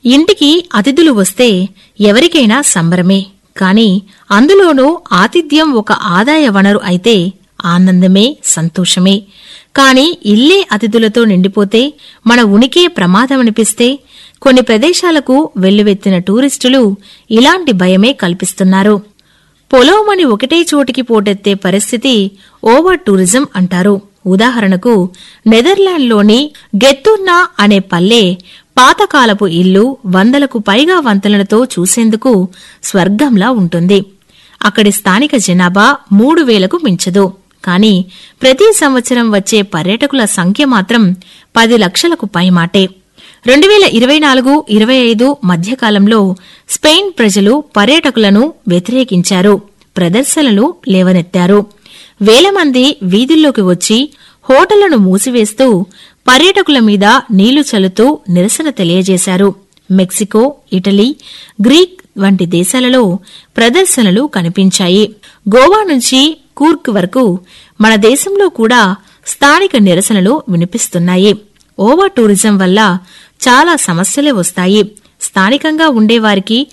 ఇంటికి అతిథులు వస్తే ఎవరికైనా సంబరమే కాని అందులోనూ ఆతిథ్యం ఒక ఆదాయ వనరు అయితే ఆనందమే సంతోషమే కాని ఇల్లే అతిథులతో నిండిపోతే మన ఉనికే ప్రమాదమనిపిస్తే కొన్ని ప్రదేశాలకు వెల్లువెత్తిన టూరిస్టులు ఇలాంటి భయమే కల్పిస్తున్నారు పొలోమని ఒకటే చోటికి పోటెత్తే పరిస్థితి ఓవర్ టూరిజం అంటారు ఉదాహరణకు నెదర్లాండ్లోని గెత్తున్నా అనే పల్లె పాతకాలపు ఇల్లు వందలకు పైగా వంతెనలతో చూసేందుకు స్వర్గంలా ఉంటుంది అక్కడి స్థానిక జనాభా మూడు వేలకు మించదు కాని ప్రతి సంవత్సరం వచ్చే పర్యాటకుల సంఖ్య మాత్రం పది లక్షలకు పైమాటే రెండు వేల ఇరవై నాలుగు ఇరవై ఐదు మధ్యకాలంలో స్పెయిన్ ప్రజలు పర్యాటకులను వ్యతిరేకించారు ప్రదర్శనలు లేవనెత్తారు వేల మంది వీధుల్లోకి వచ్చి హోటళ్లను మూసివేస్తూ పర్యాటకుల మీద నీళ్లు చల్లుతూ నిరసన తెలియజేశారు మెక్సికో ఇటలీ గ్రీక్ వంటి దేశాలలో ప్రదర్శనలు కనిపించాయి గోవా నుంచి కూర్క్ వరకు మన దేశంలో కూడా స్థానిక నిరసనలు వినిపిస్తున్నాయి ఓవర్ టూరిజం వల్ల చాలా సమస్యలే వస్తాయి స్థానికంగా ఉండేవారికి